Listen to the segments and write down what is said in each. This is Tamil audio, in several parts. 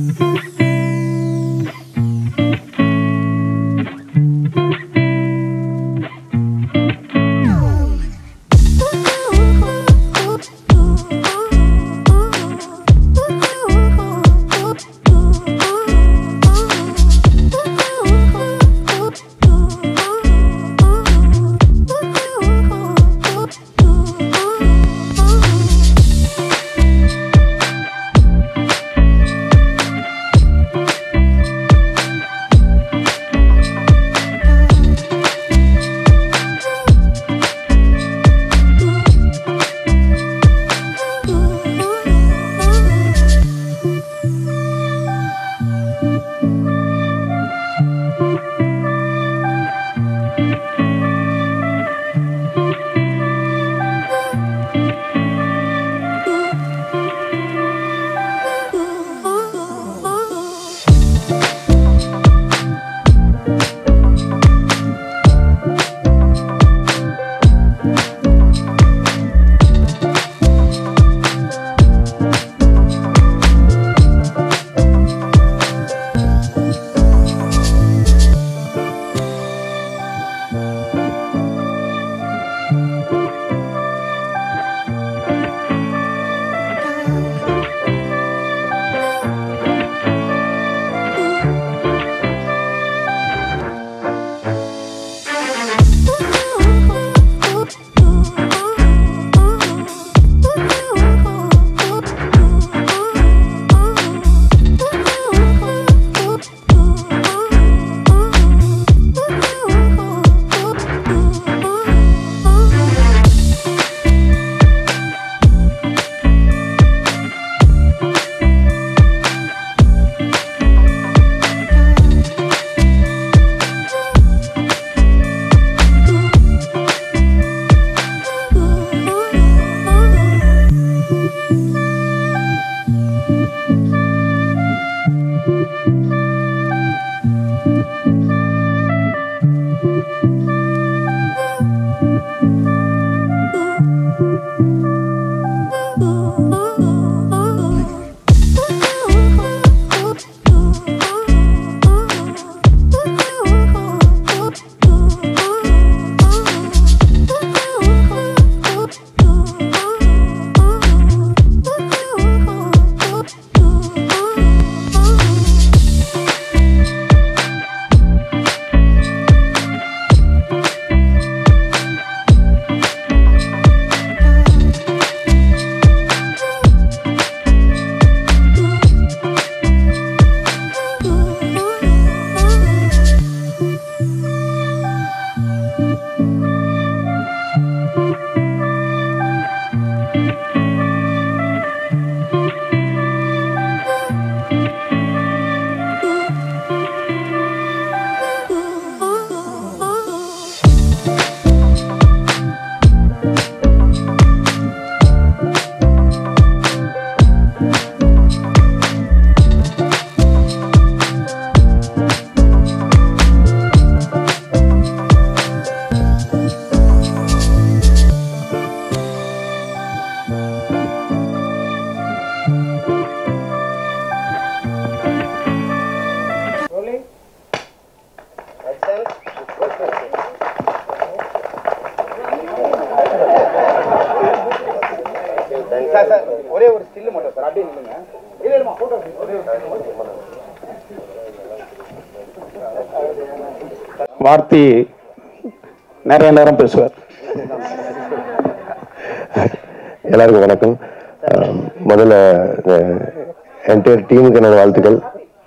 சார் சார் ஒரே ஒரு ஸ்டில் மட்டும் சார் அப்படியே நில்லுங்க இல்ல இல்லமா போட்டோ ஒரே ஒரு still மட்டும். வார்த்தை நிறைய நேரம் பேசுவார் எல்லாருக்கும் வணக்கம் அஹ் முதல்ல என்டையர் டீமுக்கு என்னோட வாழ்த்துக்கள்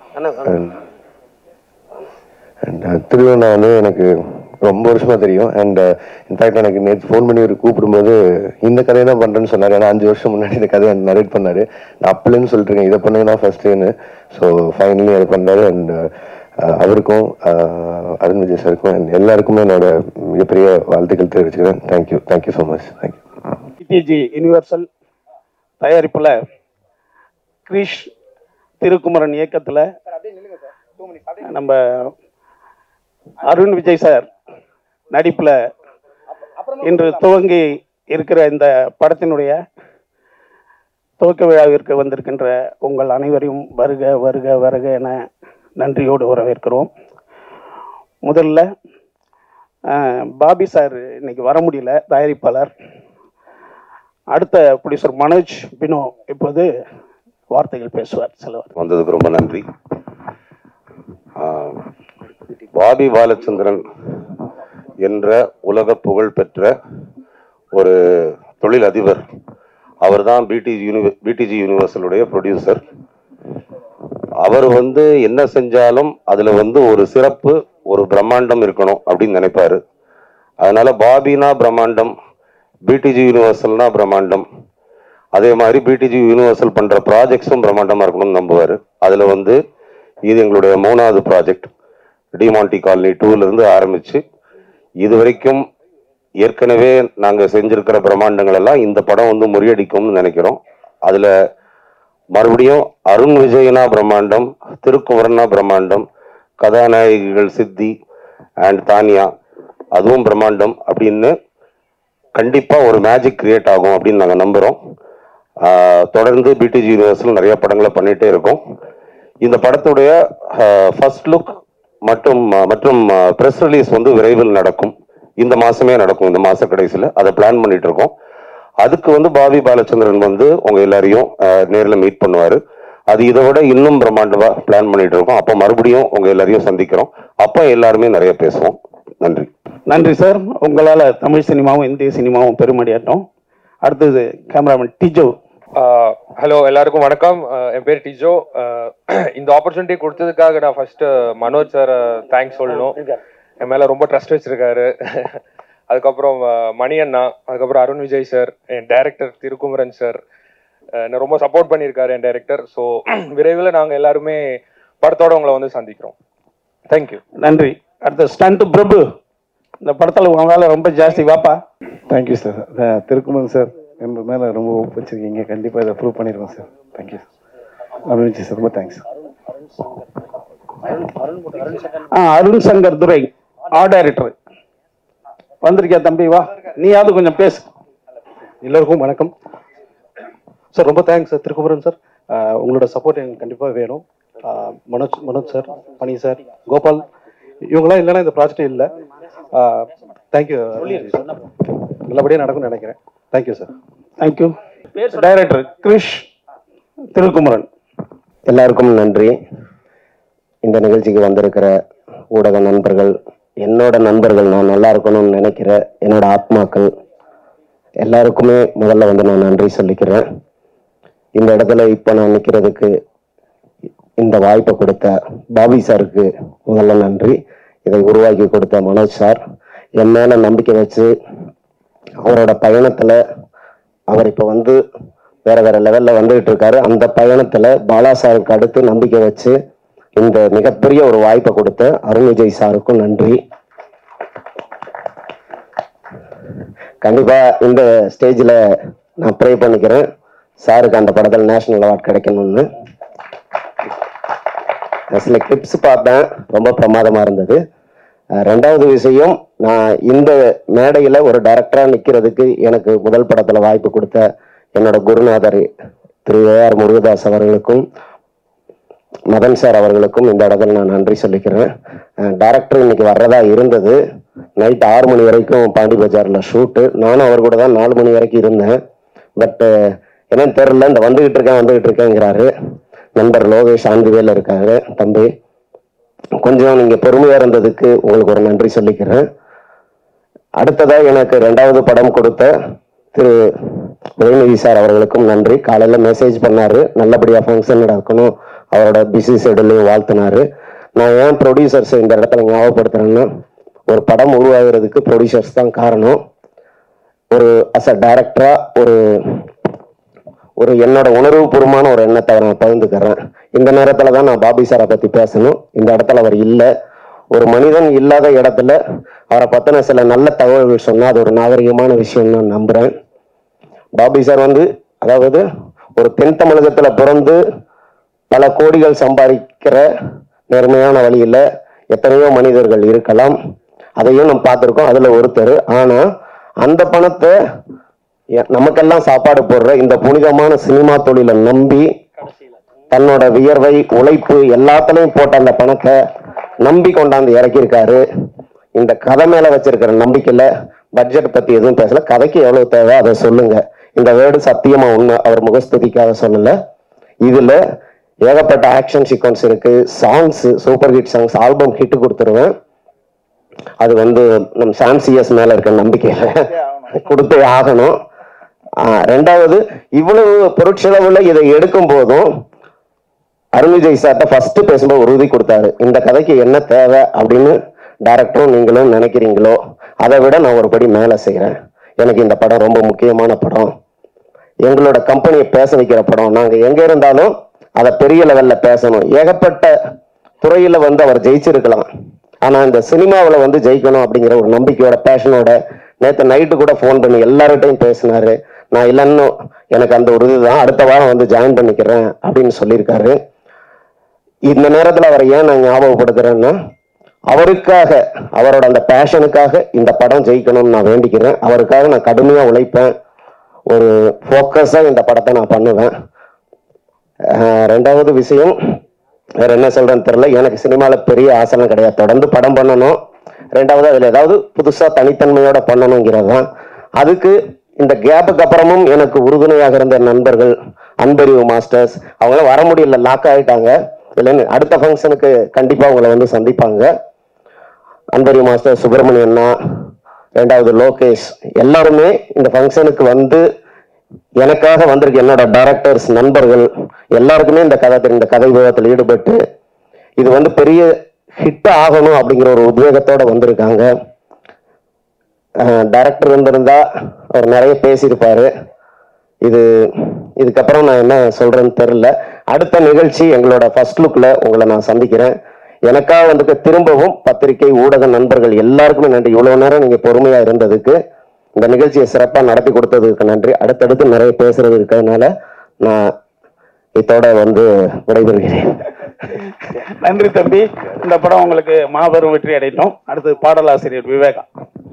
அண்ட் திருவண்ணா வந்து எனக்கு ரொம்ப வருஷமா தெரியும் அண்ட் இன்ஃபேக்ட் எனக்கு நேற்று ஃபோன் பண்ணி ஒரு கூப்பிடும்போது இந்த கதையை தான் பண்றேன்னு சொன்னார் ஏன்னா அஞ்சு வருஷம் முன்னாடி இந்த கதையை நரேட் பண்ணாரு நான் அப்பலேருந்து சொல்லிட்டு இருக்கேன் இதை பண்ணுங்க நான் ஃபர்ஸ்ட்னு ஸோ ஃபைனலி அதை பண்ணாரு அண்ட் அவருக்கும் அஹ், அருண் விஜய் சாருக்கும் and எல்லாருக்குமே என்னோட மிகப்பெரிய வாழ்த்துக்கள் தெரிவிச்சுக்கிறேன் thank you thank you so much thank you DDG universal தயாரிப்பில் கிரீஷ் திருக்குமரன் இயக்கத்தில் சார் அப்படியே நில்லுங்க சார் டூ மினிட்ஸ் அப்படியே நம்ம அருண் விஜய் சார் நடிப்பில் அப்புறமா இன்று துவங்கி இருக்கிற இந்த படத்தினுடைய துவக்க விழாவிற்கு வந்திருக்கின்ற உங்கள் அனைவரையும் வருக வருக வருக என நன்றியோடு வரவேற்கிறோம் முதல்ல அஹ், பாபி சார் இன்னைக்கு வர முடியல தயாரிப்பாளர் அடுத்த ப்ரொடியூசர் மனோஜ் பினோ இப்போது வார்த்தைகள் பேசுவார் சிலவர் வந்ததுக்கு ரொம்ப நன்றி ஆஹ், பாபி பாலச்சந்திரன் என்ற உலக புகழ் பெற்ற ஒரு தொழில் அதிபர் அவர் தான் பிடிஜி யூனி பிடிஜி யூனிவர்சலுடைய ப்ரொடியூசர் அவர் வந்து என்ன செஞ்சாலும் அதுல வந்து ஒரு சிறப்பு ஒரு பிரம்மாண்டம் இருக்கணும் அப்படின்னு நினைப்பாரு அதனால பாபினா பிரம்மாண்டம் பிடிஜி யூனிவர்சல்னா பிரம்மாண்டம் அதே மாதிரி பிடிஜி யூனிவர்சல் பண்ற ப்ராஜெக்ட்ஸும் பிரம்மாண்டமா இருக்கணும்னு நம்புவார் அதுல வந்து இது எங்களுடைய மூணாவது ப்ராஜெக்ட் டிமாண்டி காலனி டூல இருந்து ஆரம்பிச்சு இது வரைக்கும் ஏற்கனவே நாங்க செஞ்சிருக்கிற பிரம்மாண்டங்கள் எல்லாம் இந்த படம் வந்து முறியடிக்கும்னு நினைக்கிறோம் அதுல மறுபடியும் அருண் விஜயனா பிரம்மாண்டம் திருக்குமரனா பிரம்மாண்டம் கதாநாயகிகள் சித்தி அண்ட் தானியா அதுவும் பிரம்மாண்டம் அப்படின்னு கண்டிப்பா ஒரு மேஜிக் கிரியேட் ஆகும் அப்படின்னு நாங்க நம்புறோம் ஆஹ் தொடர்ந்து பிடிஜி யூனிவர்சல் நிறைய படங்களை பண்ணிட்டே இருக்கோம் இந்த படத்துடைய ஃபர்ஸ்ட் லுக் மற்றும் மற்றும் ப்ரெஸ் ரிலீஸ் வந்து விரைவில் நடக்கும் இந்த மாசமே நடக்கும் இந்த மாச கடைசியில் அதை பிளான் பண்ணிட்டு இருக்கோம் அதுக்கு வந்து பாபி பாலச்சந்திரன் வந்து உங்க எல்லாரையும் நேரில் மீட் பண்ணுவாரு அது இதை விட இன்னும் பிரம்மாண்டமா பிளான் பண்ணிட்டு இருக்கோம் அப்போ மறுபடியும் உங்க எல்லாரையும் சந்திக்கிறோம் அப்போ எல்லாருமே நிறைய பேசுவோம் நன்றி நன்றி சார் உங்களால் தமிழ் சினிமாவும் இந்திய சினிமாவும் பெருமடியாட்டம் அடுத்தது கேமராமேன் டிஜோ ஹலோ எல்லாருக்கும் வணக்கம் ஆஹ் என் பேர் டிஜோ ஆஹ் இந்த ஆப்பர்ச்சுனிட்டி கொடுத்ததுக்காக நான் ஃபர்ஸ்ட் மனோஜ் சார் தேங்க்ஸ் சொல்லணும் என் மேல ரொம்ப ட்ரஸ்ட் வச்சிருக்காரு அதுக்கப்புறம் ஆஹ் மணி அண்ணா அதுக்கப்புறம் அருண் விஜய் சார் என் டைரக்டர் திருக்குமரன் சார் என்ன ரொம்ப சப்போர்ட் பண்ணியிருக்காரு என் டைரக்டர் ஸோ விரைவில் நாங்கள் எல்லாருமே படத்தோட உங்களை வந்து சந்திக்கிறோம் தேங்க்யூ நன்றி அடுத்த ஸ்டண்ட் பிரபு இந்த படத்தில் உங்க வேலை ரொம்ப ஜாஸ்தி வாப்பா தேங்க்யூ சார் திருக்குமரன் சார் என் மேலே ரொம்ப hope வச்சிருக்கீங்க கண்டிப்பாக இதை ப்ரூவ் பண்ணிடுவோம் சார் தேங்க்யூ அருண்ஜி சார் ரொம்ப தேங்க்ஸ் ஆ அருண் சங்கர் துரை ஆர்ட் டைரக்டர் வந்திருக்கியா தம்பி வா நீயாவது கொஞ்சம் பேசு எல்லோருக்கும் வணக்கம் சார் ரொம்ப தேங்க்ஸ் சார் திருக்குமரன் சார் ஆஹ் உங்களோட சப்போர்ட் எனக்கு கண்டிப்பாக வேணும் ஆஹ் மனோஜ் மனோஜ் சார் பனி சார் கோபால் இவங்களாம் இல்லைன்னா இந்த ப்ராஜெக்டே இல்லை தேங்க்யூ நல்லபடியாக நடக்கும்னு நினைக்கிறேன் thank you sir thank you director Krish Thirukumaran எல்லாருக்கும் நன்றி இந்த நிகழ்ச்சிக்கு வந்திருக்கிற ஊடக நண்பர்கள் என்னோட நண்பர்கள் நான் நல்லா இருக்கணும்னு நினைக்கிற என்னோட ஆத்மாக்கள் எல்லாருக்குமே முதல்ல வந்து நான் நன்றி சொல்லிக்கிறேன் இந்த இடத்துல இப்போ நான் நிற்கிறதுக்கு இந்த வாய்ப்பை கொடுத்த பாபி சாருக்கு முதல்ல நன்றி இதை உருவாக்கி கொடுத்த மனோஜ் சார் என் மேல நம்பிக்கை வச்சு அவரோட பயணத்துல அவர் இப்போ வந்து வேற வேற லெவல்ல வந்துகிட்டு இருக்காரு அந்த பயணத்துல பாலா சாருக்கு அடுத்து நம்பிக்கை வச்சு இந்த மிகப்பெரிய ஒரு வாய்ப்பை கொடுத்த அருண் விஜய் சாருக்கும் நன்றி கண்டிப்பா இந்த ஸ்டேஜ்ல நான் ப்ரே பண்ணிக்கிறேன் சாருக்கு அந்த படத்தில் நேஷனல் அவார்ட் கிடைக்கணும்னு சில கிளிப்ஸ் பார்த்தேன் ரொம்ப பிரமாதமா இருந்தது அஹ் ரெண்டாவது விஷயம் நான் இந்த மேடையில ஒரு டைரக்டரா நிக்கிறதுக்கு எனக்கு முதல் படத்துல வாய்ப்பு கொடுத்த என்னோட குருநாதர் திரு ஏ ஆர் முருகதாஸ் அவர்களுக்கும் மதன் சார் அவர்களுக்கும் இந்த இடத்துல நான் நன்றி சொல்லிக்கிறேன் டைரக்டர் இன்னைக்கு வர்றதா இருந்தது நைட் ஆறு மணி வரைக்கும் பாண்டி பஜார்ல ஷூட்டு நானும் அவர் கூட தான் நாலு மணி வரைக்கும் இருந்தேன் பட் என்னன்னு தெரியல இந்த வந்துகிட்டு இருக்கேன் வந்துகிட்டு இருக்கேங்கிறாரு நண்பர் லோகேஷ் ஆந்திவேல இருக்காரு தம்பி கொஞ்சம் நீங்க பொறுமையா இருந்ததுக்கு உங்களுக்கு ஒரு நன்றி சொல்லிக்கிறேன் அடுத்ததா எனக்கு ரெண்டாவது படம் கொடுத்த திரு உதயநிதி சார் அவர்களுக்கும் நன்றி காலையில மெசேஜ் பண்ணாரு நல்லபடியா ஃபங்க்ஷன் நடக்கணும் அவரோட பிஸி ஷெடியூலையும் வாழ்த்தினாரு நான் ஏன் ப்ரொடியூசர்ஸ் இந்த இடத்துல ஞாபகப்படுத்துறேன்னா ஒரு படம் உருவாகிறதுக்கு ப்ரொடியூசர்ஸ் தான் காரணம் ஒரு அஸ் அ டைரக்டரா ஒரு ஒரு என்னோட உணர்வுபூர்வமான ஒரு எண்ணத்தை நான் பகிர்ந்துக்கிறேன் இந்த நேரத்துல தான் நான் பாபி சாரை பத்தி பேசணும் இந்த இடத்துல அவர் இல்லை ஒரு மனிதன் இல்லாத இடத்துல அவரை பத்தின சில நல்ல தகவல்கள் சொன்னா அது ஒரு நாகரிகமான விஷயம் நான் நம்புறேன் பாபி சார் வந்து அதாவது ஒரு தென் தமிழகத்துல பிறந்து பல கோடிகள் சம்பாதிக்கிற நேர்மையான வழியில எத்தனையோ மனிதர்கள் இருக்கலாம் அதையும் நம்ம பார்த்துருக்கோம் அதுல ஒருத்தர் ஆனா அந்த பணத்தை எ- நமக்கெல்லாம் சாப்பாடு போடுற இந்த புனிதமான சினிமா தொழிலை நம்பி தன்னோட வியர்வை உழைப்பு எல்லாத்துலயும் போட்ட அந்த பணத்தை நம்பி கொண்டாந்து இறக்கியிருக்காரு இந்த கதை மேல வச்சிருக்கிற நம்பிக்கையில பட்ஜெட் பத்தி எதுவும் பேசல கதைக்கு எவ்வளவு தேவை அதை சொல்லுங்க இந்த வேர்டு சத்தியமா உண்மை அவர் முகஸ்துதிக்காக சொல்லல இதுல ஏகப்பட்ட ஆக்ஷன் சீக்வன்ஸ் இருக்கு songs super hit songs album hit கொடுத்துருவேன் அது வந்து நம்ம சாம்சிஎஸ் மேல இருக்க நம்பிக்கையில கொடுத்தே ஆகணும் ஆஹ் ரெண்டாவது இவ்வளவு பொருட்செலவுல இதை எடுக்கும் போதும் அருண் விஜய் சார்ட்ட ஃபர்ஸ்ட் பேசும்போது உறுதி கொடுத்தாரு இந்த கதைக்கு என்ன தேவை அப்படின்னு டைரக்டரும் நீங்களும் நினைக்கிறீங்களோ அதை விட நான் ஒரு படி மேலே செய்கிறேன் எனக்கு இந்த படம் ரொம்ப முக்கியமான படம் எங்களோட கம்பெனியை பேச வைக்கிற படம் நாங்கள் எங்கே இருந்தாலும் அதை பெரிய லெவலில் பேசணும் ஏகப்பட்ட துறையில் வந்து அவர் ஜெயிச்சிருக்கலாம் ஆனால் இந்த சினிமாவில் வந்து ஜெயிக்கணும் அப்படிங்கிற ஒரு நம்பிக்கையோட பேஷனோட நேற்று நைட்டு கூட ஃபோன் பண்ணி எல்லார்கிட்டையும் பேசினாரு நான் இல்லைன்னு எனக்கு அந்த ஒரு இதுதான் அடுத்த வாரம் வந்து ஜாயின் பண்ணிக்கிறேன் அப்படின்னு சொல்லியிருக்காரு இந்த நேரத்தில் அவரை ஏன் நான் ஞாபகப்படுத்துறேன்னா அவருக்காக அவரோட அந்த பேஷனுக்காக இந்த படம் ஜெயிக்கணும்னு நான் வேண்டிக்கிறேன் அவருக்காக நான் கடுமையாக உழைப்பேன் ஒரு ஃபோக்கஸாக இந்த படத்தை நான் பண்ணுவேன் அஹ் ரெண்டாவது விஷயம் வேற என்ன சொல்றேன்னு தெரியல எனக்கு சினிமாவில் பெரிய ஆசனம் கிடையாது தொடர்ந்து படம் பண்ணணும் ரெண்டாவது அதில் ஏதாவது புதுசாக தனித்தன்மையோட பண்ணணுங்கிறது தான் அதுக்கு இந்த கேப்புக்கு அப்புறமும் எனக்கு உறுதுணையாக இருந்த நண்பர்கள் அன்பறிவு மாஸ்டர்ஸ் அவங்களாம் வர முடியல லாக் ஆயிட்டாங்க இல்லைன்னு அடுத்த ஃபங்க்ஷனுக்கு கண்டிப்பாக உங்களை வந்து சந்திப்பாங்க அன்பரி மாஸ்டர் சுப்பிரமணியன் அண்ணா ரெண்டாவது லோகேஷ் எல்லாருமே இந்த ஃபங்க்ஷனுக்கு வந்து எனக்காக வந்திருக்க என்னோட டைரக்டர்ஸ் நண்பர்கள் எல்லாருக்குமே இந்த கதை தெரியும், இந்த கதை விவாதத்தில் ஈடுபட்டு இது வந்து பெரிய ஹிட் ஆகணும் அப்படிங்கிற ஒரு உத்வேகத்தோட வந்திருக்காங்க டைரக்டர் வந்திருந்தா அவர் நிறைய பேசியிருப்பாரு இது இதுக்கப்புறம் நான் என்ன சொல்றேன்னு தெரியல அடுத்த நிகழ்ச்சி எங்களோட ஃபர்ஸ்ட் லுக்ல உங்களை நான் சந்திக்கிறேன் எனக்காக வந்துட்டு திரும்பவும் பத்திரிகை ஊடக நண்பர்கள் எல்லாருக்குமே நன்றி இவ்வளவு நேரம் நீங்க பொறுமையா இருந்ததுக்கு இந்த நிகழ்ச்சியை சிறப்பா நடத்தி கொடுத்ததுக்கு நன்றி அடுத்தடுத்து நிறைய பேசுறது இருக்கிறதுனால நான் இதோட வந்து விடைபெறுகிறேன் நன்றி தம்பி இந்த படம் உங்களுக்கு மாபெரும் வெற்றி அடையட்டும் அடுத்து பாடலாசிரியர் விவேகா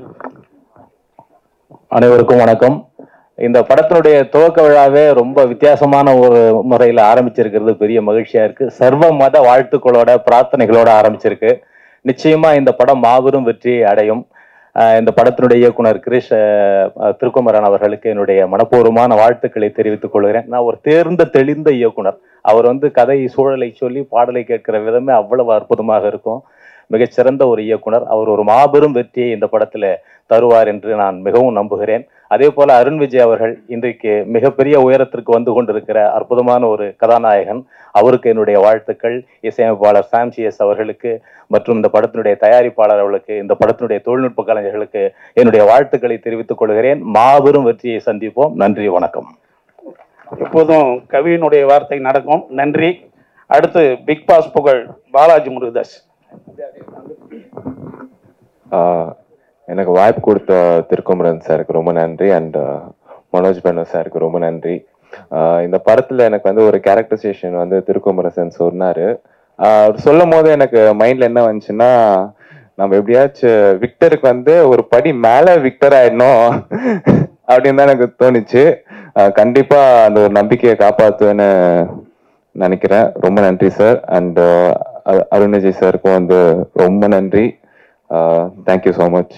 அனைவருக்கும் வணக்கம் இந்த படத்தினுடைய துவக்க விழாவே ரொம்ப வித்தியாசமான ஒரு முறையில் ஆரம்பிச்சிருக்கிறது பெரிய மகிழ்ச்சியா இருக்கு சர்வ மத வாழ்த்துக்களோட பிரார்த்தனைகளோட ஆரம்பிச்சிருக்கு நிச்சயமா இந்த படம் மாபெரும் வெற்றியை அடையும் ஆஹ் இந்த படத்தினுடைய இயக்குனர் கிரிஷ் ஆஹ் திருக்குமரன் அவர்களுக்கு என்னுடைய மனப்பூர்வமான வாழ்த்துக்களை தெரிவித்துக் கொள்கிறேன் நான் ஒரு தேர்ந்த தெளிந்த இயக்குனர் அவர் வந்து கதை சூழலை சொல்லி பாடலை கேட்கிற விதமே அவ்வளவு அற்புதமாக இருக்கும் மிகச்சிறந்த ஒரு இயக்குனர் அவர் ஒரு மாபெரும் வெற்றியை இந்த படத்துல தருவார் என்று நான் மிகவும் நம்புகிறேன் அதே போல அருண் விஜய் அவர்கள் இன்றைக்கு மிகப்பெரிய உயரத்திற்கு வந்து கொண்டிருக்கிற அற்புதமான ஒரு கதாநாயகன் அவருக்கு என்னுடைய வாழ்த்துக்கள் இசையமைப்பாளர் சாம்சிஎஸ் அவர்களுக்கு மற்றும் இந்த படத்தினுடைய தயாரிப்பாளர் அவர்களுக்கு இந்த படத்தினுடைய தொழில்நுட்ப கலைஞர்களுக்கு என்னுடைய வாழ்த்துக்களை தெரிவித்துக் கொள்கிறேன் மாபெரும் வெற்றியை சந்திப்போம் நன்றி வணக்கம் எப்போதும் கவியினுடைய வார்த்தை நடக்கும் நன்றி அடுத்து பிக் பாஸ் புகழ் பாலாஜி முருகதாஸ் ஆஹ் எனக்கு வாய்ப்பு கொடுத்த திருக்குமரன் சாருக்கு ரொம்ப நன்றி அண்ட் மனோஜ் பெனோ சாருக்கு ரொம்ப நன்றி ஆஹ் இந்த படத்துல எனக்கு வந்து ஒரு கேரக்டரைசேஷன் வந்து திருக்குமரன் சார் சொன்னாரு ஆஹ் அவர் சொல்லும் போது எனக்கு மைண்ட்ல என்ன வந்துச்சுன்னா நம்ம எப்படியாச்சும் விக்டருக்கு வந்து ஒரு படி மேல விக்டர் ஆயிடணும் அப்படின்னு தான் எனக்கு தோணுச்சு ஆஹ் கண்டிப்பா அந்த ஒரு நம்பிக்கையை காப்பாத்துவேன்னு நினைக்கிறேன் ரொம்ப நன்றி சார் அண்ட் அருண் விஜய் சாருக்கும் வந்து ரொம்ப நன்றி தேங்க்யூ ஸோ மச்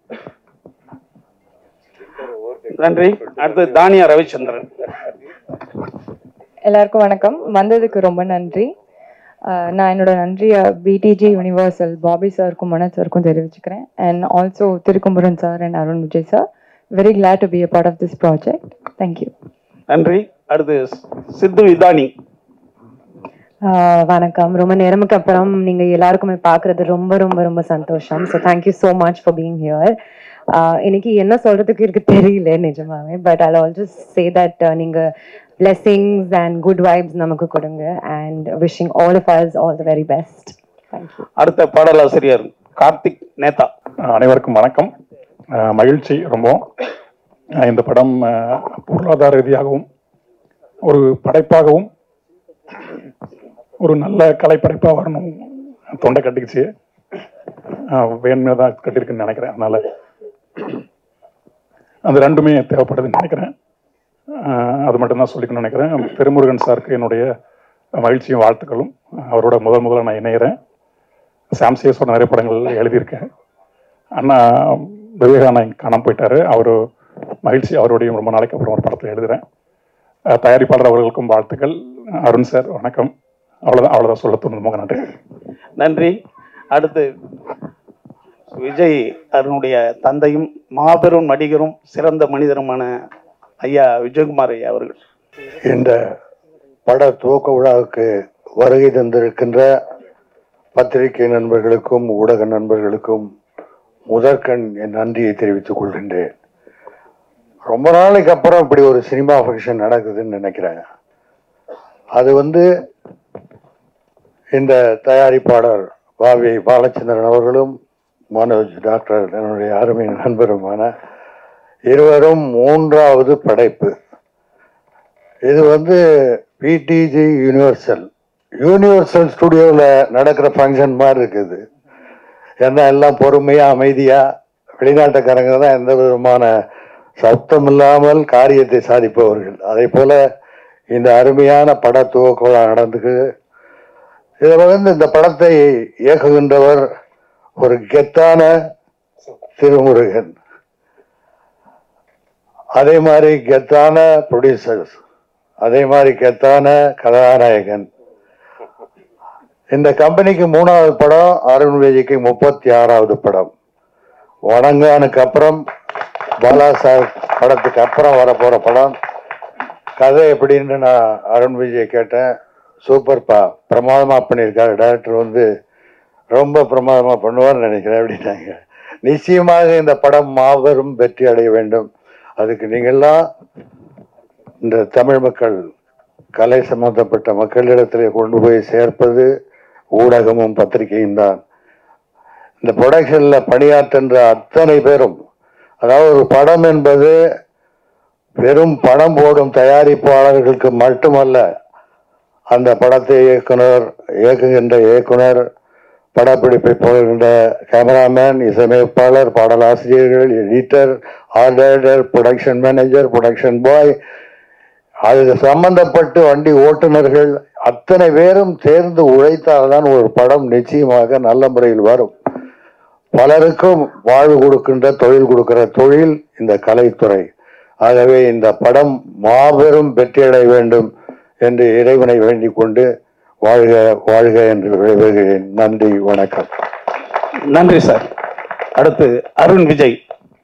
நன்றி அடுத்து தானியா ரவிச்சந்திரன் எல்லாருக்கும் வணக்கம் வந்ததுக்கு ரொம்ப நன்றி அஹ் நான் என்னோட நன்றியை பிடிஜி யூனிவர்சல் பாபி சாருக்கும் மனோஜ் சாருக்கும் தெரிவிச்சுக்கிறேன் and also Thirukumaran sir and Arun Vijay sir very glad to be a part of this project thank you நன்றி அடுத்து சித்து விதானி ஆஹ் வணக்கம் ரொம்ப நேரமுக்கு அப்புறம் நீங்க எல்லாருக்குமே பார்க்கிறது ரொம்ப ரொம்ப ரொம்ப சந்தோஷம் so thank you so much for being here இன்னைக்கு என்ன சொல்றதுக்கு இருக்கு தெரியல நிஜமாவே but I also say that நீங்க blessings அண்ட் குட் வைப்ஸ் நமக்கு கொடுங்க and wishing all of us all the very best thank you அடுத்த பாடலாசிரியர் கார்த்திக் நேதா அனைவருக்கும் வணக்கம் அஹ் மகிழ்ச்சி ரொம்ப அஹ் இந்த படம் அஹ், பொருளாதார ரீதியாகவும் ஒரு படைப்பாகவும் ஒரு நல்ல கலைப்படைப்பா வரணும் தொண்டை கட்டிக்கிச்சு வேணுமே தான் கட்டியிருக்குன்னு நினைக்கிறேன் அதனால அந்த ரெண்டுமே தேவைப்படுதுன்னு நினைக்கிறேன் ஆஹ் அது மட்டும்தான் சொல்லிக்கணும்னு நினைக்கிறேன் திருமுருகன் சாருக்கு என்னுடைய மகிழ்ச்சியும் வாழ்த்துக்களும் அவரோட முதல் முதல்ல நான் இணைகிறேன் சாம்சியஸோட நிறைய படங்கள் எழுதியிருக்கேன் அண்ணா விவேகானந்த் காணாம போயிட்டாரு அவர் மகிழ்ச்சி அவருடைய ரொம்ப நாளைக்கு அப்புறம் ஒரு படத்தில் எழுதுகிறேன் அஹ் தயாரிப்பாளர் அவர்களுக்கும் வாழ்த்துக்கள் அருண் சார் வணக்கம் அவ்வளோதான் அவ்வளோதான் சொல்ல தோணுது ரொம்ப நன்றி நன்றி அடுத்து விஜய் அருணுடைய தந்தையும் மாபெரும் நடிகரும் சிறந்த மனிதருமான ஐயா விஜயகுமார் ஐயா அவர்கள் இந்த பட துவக்க விழாவுக்கு வருகை தந்திருக்கின்ற பத்திரிகை நண்பர்களுக்கும் ஊடக நண்பர்களுக்கும் முதற்கண் என் நன்றியை தெரிவித்துக் கொள்கின்றேன் ரொம்ப நாளைக்கு அப்புறம் இப்படி ஒரு சினிமா ஃபங்க்ஷன் நடக்குதுன்னு நினைக்கிறேன் அது வந்து இந்த தயாரிப்பாளர் பாவி பாலச்சந்திரன் அவர்களும் மனோஜ் டாக்டர் என்னுடைய அருமை நண்பருமான இருவரும் மூன்றாவது படைப்பு இது வந்து பிடிஜி யூனிவர்சல் யூனிவர்சல் ஸ்டுடியோவில் நடக்கிற ஃபங்க்ஷன் மாதிரி இருக்குது ஏன்னா எல்லாம் பொறுமையாக அமைதியாக வெளிநாட்டுக்காரங்க தான் எந்த விதமான சப்தம் இல்லாமல் காரியத்தை சாதிப்பவர்கள் அதே போல இந்த அருமையான பட துவக்க விழா நடந்துக்கு இதில் வந்து இந்த படத்தை இயக்குகின்றவர் ஒரு கெத்தான திருமுருகன் அதே மாதிரி கெத்தான ப்ரொடியூசர்ஸ் அதே மாதிரி கெத்தான கதாநாயகன் இந்த கம்பெனிக்கு மூணாவது படம் அருண் விஜய்க்கு முப்பத்தி ஆறாவது படம் வணங்கானுக்கு அப்புறம் பாலா சார் படத்துக்கு அப்புறம் வரப்போற படம் கதை எப்படின்னு நான் அருண் விஜய் கேட்டேன் சூப்பர்ப்பா பிரமாதமா பண்ணியிருக்காரு டைரக்டர் வந்து ரொம்ப பிரமாதமா பண்ணுவார்னு நினைக்கிறேன் அப்படின்னாங்க நிச்சயமாக இந்த படம் மாபெரும் வெற்றி அடைய வேண்டும் அதுக்கு நீங்கள்லாம் இந்த தமிழ் மக்கள் கலை சம்பந்தப்பட்ட மக்களிடத்திலே கொண்டு போய் சேர்ப்பது ஊடகமும் பத்திரிகையும் தான் இந்த ப்ரொடக்ஷன்ல பணியாற்றுன்ற அத்தனை பேரும் அதாவது ஒரு படம் என்பது வெறும் படம் போடும் தயாரிப்பாளர்களுக்கு மட்டுமல்ல அந்த படத்தை இயக்குனர் இயக்குகின்ற இயக்குனர் படப்பிடிப்பை போகின்ற கேமராமேன் இசையமைப்பாளர் பாடலாசிரியர்கள் எடிட்டர் ஆர்டர் ப்ரொடக்ஷன் மேனேஜர் ப்ரொடக்ஷன் பாய் அது சம்பந்தப்பட்டு வண்டி ஓட்டுநர்கள் அத்தனை பேரும் சேர்ந்து உழைத்தால்தான் ஒரு படம் நிச்சயமாக நல்ல முறையில் வரும் பலருக்கும் வாழ்வு கொடுக்கின்ற தொழில் கொடுக்கிற தொழில் இந்த கலைத்துறை ஆகவே இந்த படம் மாபெரும் வெற்றியடைய வேண்டும் என்று இறைவனை வேண்டிக் கொண்டு வாழ்க வாழ்க என்று விடைபெறுகிறேன் நன்றி வணக்கம் நன்றி சார் அடுத்து அருண் விஜய்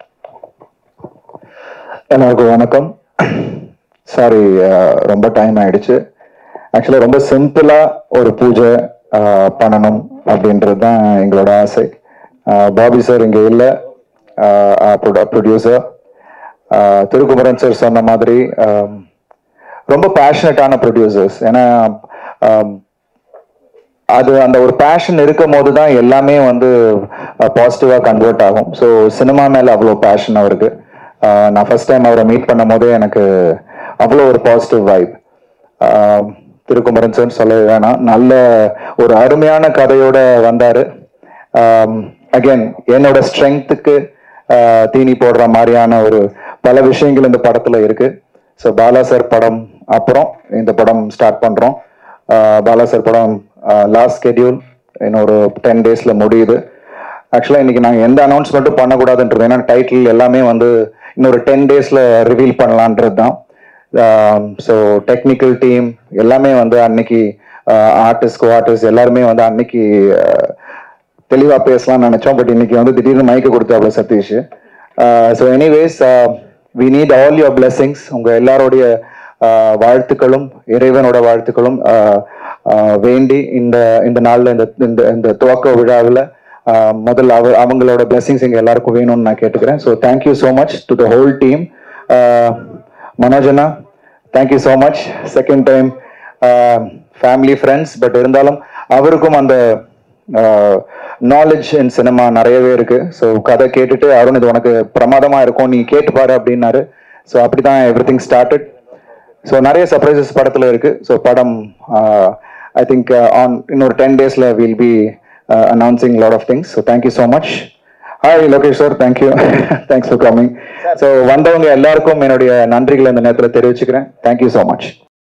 எல்லாருக்கும் வணக்கம் சாரி ரொம்ப டைம் ஆயிடுச்சு ஆக்சுவலாக ரொம்ப சிம்பிளா ஒரு பூஜை அஹ், பண்ணணும் அப்படின்றது தான் எங்களோட ஆசை அஹ், பாபி சார் இங்கே இல்லை ப்ரொடியூசர் திருக்குமரன் சார் சொன்ன மாதிரி அஹ், ரொம்ப பேஷனட்டான ப்ரொடியூசர்ஸ் ஏன்னா அஹ், அது அந்த ஒரு பேஷன் இருக்கும் போது தான் எல்லாமே வந்து பாசிட்டிவாக கன்வெர்ட் ஆகும் ஸோ சினிமா மேலே அவ்வளோ பேஷன் அவருக்கு ஆஹ் நான் ஃபர்ஸ்ட் டைம் அவரை மீட் பண்ணும் போதே எனக்கு அவ்வளோ ஒரு பாசிட்டிவ் வைப் திருக்குமரன் சார் சொல்ல வேணாம் நல்ல ஒரு அருமையான கதையோட வந்தாரு அகைன் என்னோட ஸ்ட்ரென்த்துக்கு தீனி போடுற மாதிரியான ஒரு பல விஷயங்கள் இந்த படத்துல இருக்கு ஸோ பாலா சார் படம் அப்புறம் இந்த படம் ஸ்டார்ட் பண்றோம் ஆஹ் பாலா சார் படம் லாஸ்ட் ஸ்கெடியூல் இன்னொரு டென் டேஸ்ல முடியுது ஆக்சுவலாக இன்னைக்கு நாங்கள் எந்த அனௌன்ஸ்மெண்ட்டும் பண்ணக்கூடாதுன்றது ஏன்னா டைட்டில் எல்லாமே வந்து இன்னொரு டென் டேஸ்ல ரிவீல் பண்ணலான்றது தான் ஸோ டெக்னிக்கல் டீம் எல்லாமே வந்து அன்னைக்கு ஆர்டிஸ்ட் ஆர்டிஸ்ட் எல்லாருமே வந்து அன்னைக்கு தெளிவா பேசலாம்னு நினைச்சோம் பட் இன்னைக்கு வந்து திடீர்னு மைக்கு கொடுத்தாப்புல Sathish so anyways we need all your blessings உங்க எல்லாருடைய ஆஹ், வாழ்த்துக்களும் இறைவனோட வாழ்த்துக்களும் ஆஹ், ஆஹ், வேண்டி இந்த இந்த நாள்ல இந்த இந்த இந்த துவக்க விழாவில் முதல்ல அவ அவங்களோட பிளெஸிங்ஸ் எங்க எல்லாருக்கும் வேணும்னு நான் கேட்டுக்கிறேன் so thank you so much to the whole team மனோஜனா thank you so much second time family friends but இருந்தாலும் அவருக்கும் அந்த நாலேஜ் இன் சினிமா நிறையவே இருக்கு ஸோ கதை கேட்டுட்டு அருண் இது உனக்கு பிரமாதமா இருக்கும் நீ கேட்டு பாரு அப்படின்னாரு ஸோ அப்படிதான் எவ்ரி திங் ஸ்டார்டட் ஸோ நிறைய சர்ப்ரைசஸ் படத்துல இருக்கு ஸோ படம் ஐ திங்க் ஆன் இன்னொரு டென் டேஸ்ல will be announcing lot of things so thank you so much hi Lokesh sir thank you thanks for coming so வந்தவங்க எல்லாருக்கும் என்னுடைய நன்றிகளை இந்த நேரத்தில் தெரிவிச்சுக்கிறேன் தேங்க்யூ ஸோ மச்